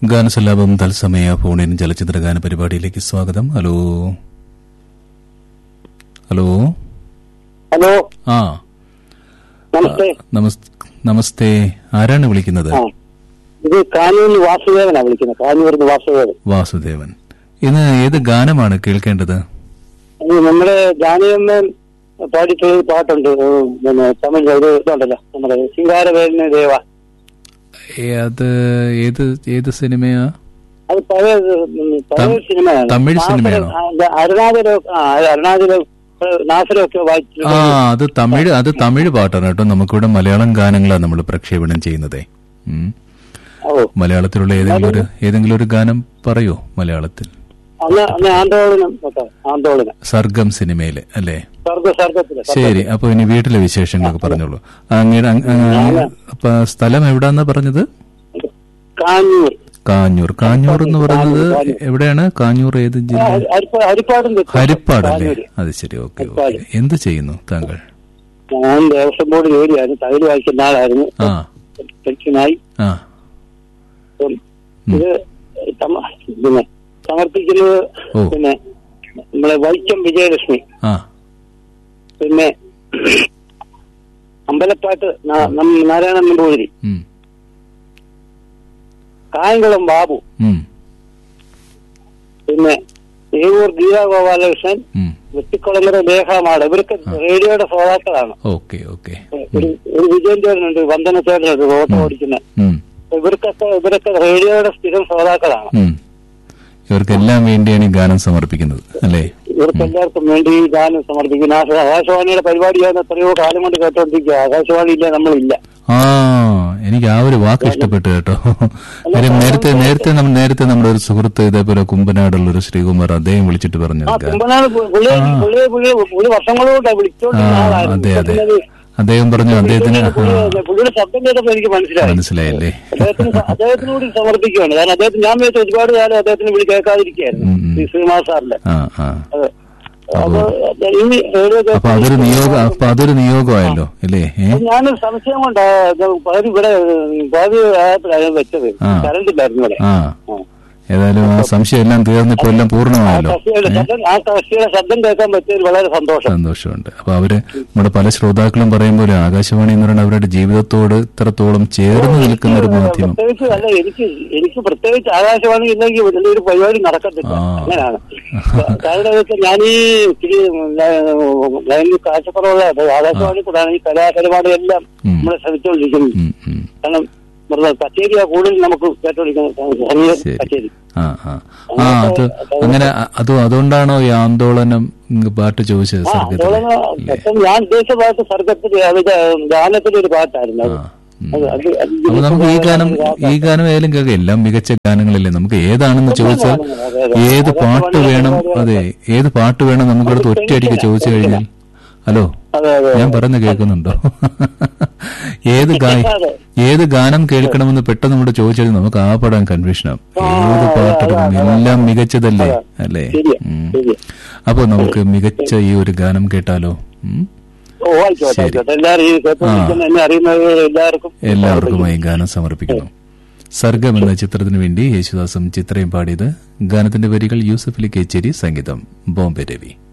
ഗാനസല്ലാപം തത്സമയ ഫോണിൻ ചലച്ചിത്ര ഗാന പരിപാടിയിലേക്ക് സ്വാഗതം ഹലോ ഹലോ ഹലോ ആ നമസ്തേ നമസ്- നമസ്തേ ആരാണ് വിളിക്കുന്നത് ആ ഇത് കാനൂരിൽ വാസുദേവനാ വിളിക്കുന്നത് കാനൂരിൽ വാസുദേവൻ വാസുദേവൻ ഇന്ന് ഏത് ഗാനമാണ് കേൾക്കേണ്ടത് ഇത് നമ്മുടെ ജാനകമ്മൻ പാടിയിട്ടുള്ള ഒരു പാട്ടുണ്ട് ഉം, പിന്നെ തമിഴ് ഒരു ഇതുണ്ടല്ലോ നമ്മുടെ ശിങ്കാരവേലിന് ദേവ ഏ, അത് ഏത് ഏത് സിനിമയാ അത് പഴയ ഉം, പഴയ തം- സിനിമയാണ് തമിഴ് സിനിമയാണോ? അരുണാചലോ ആ അരുണാചലോ നാസരൊക്കെ ആ വായിച്ചിട്ടുണ്ട് അത് തമിഴ് അത് തമിഴ് പാട്ടാണ് കേട്ടോ നമുക്കിവിടെ മലയാളം ഗാനങ്ങളാണ് നമ്മൾ പ്രക്ഷേപണം ചെയ്യുന്നത് ഉം. ഓ മലയാളത്തിലുള്ള ഏതെങ്കിലും ഒരു ഏതെങ്കിലും ഒരു ഗാനം പറയോ മലയാളത്തിൽ അന്ന് അന്ന് ആന്തോളനം ഒക്കെ ആന്തോളനം സർഗം സിനിമയിലെ അല്ലേ സർഗ സർഗത്തില് ശരി അപ്പൊ ഇനി വീട്ടിലെ വിശേഷങ്ങളൊക്കെ പറഞ്ഞോളൂ അങ്ങയുടെ അങ്- അങ്ങ് അപ്പൊ സ്ഥലം എവിടാന്നാ പറഞ്ഞത് കാഞ്ഞൂർ കാഞ്ഞൂർ കാഞ്ഞൂർ എന്ന് പറയുന്നത് എവിടെയാണ് കാഞ്ഞൂർ ഏത് ജില്ല ഹരിപ്പാട് ഹരിപ്പാടും ഹരിപ്പാടല്ലേ അത് ശരി ഓക്കെ ഓക്കെ എന്ത് ചെയ്യുന്നു താങ്കൾ ഞാൻ ദേവസ്വം ബോർഡ് ജോലിയായിരുന്നു തകര് വായിക്കുന്ന ആളായിരുന്നു ആ പെൻഷനായി ആ അപ്പം ഇത് സമ- പിന്നെ സമർപ്പിക്കുന്നത് ഓ. പിന്നെ നമ്മളെ വൈക്കം വിജയലക്ഷ്മി ആ പിന്നെ അമ്പലപ്പാട്ട് നാ- നം- നാരായണൻ നമ്പൂതിരി ഉം, കായംകുളം ബാബു ഉം, പിന്നെ ഏവൂർ ഗീതാ ഗോപാലകൃഷ്ണൻ ഉം. വെട്ടിക്കുളങ്ങര ലേഖാമാട് ഇവരൊക്കെ റേഡിയോയുടെ ശ്രോതാക്കളാണ് ഓക്കെ ഓക്കെ ഒരു ഒരു വിജയൻ ചേട്ടനുണ്ട് വന്ദന ചേട്ടനുണ്ട് ഓട്ടോ ഓടിക്കുന്ന ഉം, ഇവർക്കൊക്കെ ഇവരൊക്കെ റേഡിയോയുടെ സ്ഥിരം ശ്രോതാക്കളാണ് ഉം. ഇവർക്കെല്ലാം വേണ്ടിയാണ് ഈ ഗാനം സമർപ്പിക്കുന്നത് അല്ലേ ഇവർക്ക് എല്ലാവർക്കും വേണ്ടി ഈ ഗാനം സമർപ്പിക്കുന്നു ആകാശ- ആകാശവാണിയുടെ പരിപാടിയാണ് എത്രയോ കാലം കൊണ്ട് കേട്ടോണ്ടിരിക്കുക ആകാശവാണി ഇല്ല നമ്മളില്ല ആ എനിക്ക് ആ ഒരു വാക്ക് ഇഷ്ടപ്പെട്ടു കേട്ടോ കാര്യം നേരത്തെ നേരത്തെ നമ്മൾ നേരത്തെ നമ്മുടെ ഒരു സുഹൃത്ത് ഇതേപോലെ കുമ്പനാടുള്ള ഒരു ശ്രീകുമാർ അദ്ദേഹം വിളിച്ചിട്ട് പറഞ്ഞു ആ കുമ്പനാട് പു- പുള്ളി പുള്ളി പുള്ളി പുള്ളി വർഷങ്ങളോടെ ആ വിളിച്ചോണ്ടിരുന്ന ആളായിരുന്നു അതെ അതെ പിന്നെ അദ്ദേഹം പറഞ്ഞു അദ്ദേഹത്തിന് പുള്ളി- ആ, പുള്ളി- പുള്ളിയുടെ ശബ്ദം കേട്ടപ്പോ എനിക്ക് മനസ്സിലായി മനസ്സിലായല്ലേ അദ്ദേഹത്തിന് സ- അദ്ദേഹത്തിന് കൂടി സമർപ്പിക്കുകയാണ് കാരണം അദ്ദേഹത്തിന് ഞാൻ വിചാരിച്ചു ഒരുപാട് കാലം അദ്ദേഹത്തിന് വിളി കേൾക്കാതിരിക്കുകയായിരുന്നു ഉം, ഉം. ഈ ശ്രീനിവാസ് സാറിന്റെ ആ ആ അതെ അപ്പൊ ഇനി റേഡിയോ അപ്പൊ അതൊരു നിയോഗം അപ്പൊ അതൊരു നിയോഗമായല്ലോ അല്ലേ ഏ ഞാനൊരു സംശയം കൊണ്ട് പകുതി ഇവിടെ പകുതി ആയപ്പോഴാണ് വെച്ചത് ആ. കറണ്ട് ഇല്ലായിരുന്നു ഇവിടെ ആ ആ. ഏതായാലും ആ സംശയം എല്ലാം തീർന്നിപ്പോ എല്ലാം ആ പൂർണ്ണമായല്ലോ കക്ഷിയുടെ ശബ്ദം ആ കക്ഷിയുടെ ശബ്ദം കേൾക്കാൻ പറ്റിയതിൽ വളരെ സന്തോഷം സന്തോഷമുണ്ട് അപ്പൊ അവര് നമ്മുടെ പല ശ്രോതാക്കളും പറയുമ്പോൾ ആകാശവാണി എന്ന് പറയുന്നത് അവരുടെ ജീവിതത്തോട് ഇത്രത്തോളം ചേർന്ന് നിൽക്കുന്ന ഒരു മാധ്യമം പ്രത്യേകിച്ച് അല്ല എനിക്ക് എനിക്ക് പ്രത്യേകിച്ച് ആകാശവാണി ഇല്ലെങ്കിൽ വലിയൊരു പരിപാടി നടക്കത്തില്ല ആ. അങ്ങനെയാണ് കാരണം എന്ന് വെച്ചാൽ ഞാൻ ഈ ഇത്തിരി ലൈനിൽ കാഴ്ചക്കുറവുള്ള ആകാശവാണി കൂടാണ് ഈ കലാപരിപാടിയെല്ലാം ഉം. നമ്മളെ ശ്രമിച്ചുകൊണ്ടിരിക്കുന്നത് ഉം, ഉം. കാരണം നമ്മുടെ കച്ചേരിയാ കൂടുതൽ നമുക്ക് കേട്ടോണ്ടിരിക്കുന്നത് സംഗീത ശരി കച്ചേരി ആ ആ ആ അത് അങ്ങനെ അ- അത് അതുകൊണ്ടാണോ ഈ ആന്തോളനം ഇങ്ങ് പാട്ട് ചോദിച്ചത് ആ സർഗത്തില് അതുപോലെ അല്ലേ പെട്ടെന്ന് ഞാൻ ഉദ്ദേശിച്ച പാട്ട് സർഗത്തിൽ അത് ഗാനത്തിന്റെ ഒരു പാട്ടായിരുന്നു അത്. ആ ഉം. അത് അത് അത് അപ്പൊ നമുക്ക് ഈ ഗാനം ഈ ഗാനം ഏതായാലും കേൾക്കാം എല്ലാം മികച്ച ഗാനങ്ങളല്ലേ നമുക്ക് ഏതാണെന്ന് ചോദിച്ചാൽ ഏത് പാട്ട് വേണം അതെ ഏത് പാട്ട് വേണം നമുക്കടുത്ത് ഒറ്റയടിക്ക് ചോദിച്ചു കഴിഞ്ഞാൽ ഹലോ അതെ അതെ ഞാൻ പറയുന്ന കേൾക്കുന്നുണ്ടോ ഏത് ഗായ ഏത് ഗാനം കേൾക്കണമെന്ന് പെട്ടെന്ന് നമ്മുടെ ചോദിച്ചാൽ നമുക്ക് ആ പടാൻ കൺഫ്യൂഷനാവും ഏത് പാട്ടെടുക്കും എല്ലാം മികച്ചതല്ലേ അല്ലേ ശരിയാ ഉം. ശരിയാ അപ്പൊ നമുക്ക് മികച്ച ഈ ഒരു ഗാനം കേട്ടാലോ ഉം? ഓ ആയിക്കോട്ടെ ശരി. ആയിക്കോട്ടെ എല്ലാവരും ഈ കേട്ടോണ്ടിരിക്കുന്ന എന്നെ അറിയുന്നത് എല്ലാവർക്കും എല്ലാവർക്കുമായി ഗാനം സമർപ്പിക്കുന്നു സർഗം എന്ന ചിത്രത്തിനു വേണ്ടി യേശുദാസും ചിത്രയും പാടിയത് ഗാനത്തിന്റെ വരികൾ യൂസഫ് അലി കേച്ചേരി സംഗീതം ബോംബെ രവി